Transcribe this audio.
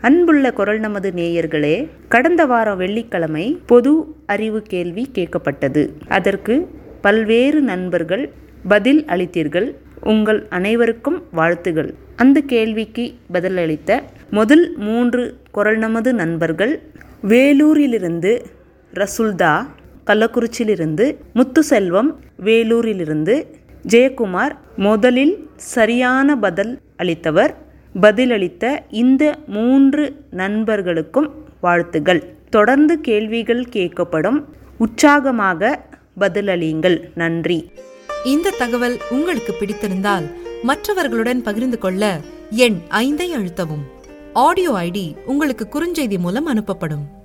அன்புள்ள குரல் நமது நேயர்களே கடந்த வாரம் வெள்ளிக்கிழமை பொது அறிவு கேள்வி கேட்கப்பட்டது அதற்கு பல்வேறு நண்பர்கள் பதில் அளித்தீர்கள் உங்கள் அனைவருக்கும் வாழ்த்துகள் அந்த கேள்விக்கு பதிலளித்த முதல் மூன்று குரல் நமது நண்பர்கள் வேலூரிலிருந்து ரசுல்தா கள்ளக்குறிச்சியிலிருந்து முத்துசெல்வம் வேலூரிலிருந்து ஜெயக்குமார் முதலில் சரியான பதில் அளித்தவர் பதிலளித்த இந்த மூன்று நண்பர்களுக்கும் வாழ்த்துகள் தொடர்ந்து கேள்விகள் கேட்கப்படும் உற்சாகமாக பதிலளியுங்கள் நன்றி இந்த தகவல் உங்களுக்கு பிடித்திருந்தால் மற்றவர்களுடன் பகிர்ந்து கொள்ள எண் ஐந்தை அழுத்தவும் ஆடியோ ஐடி உங்களுக்கு குறுஞ்செய்தி மூலம் அனுப்பப்படும்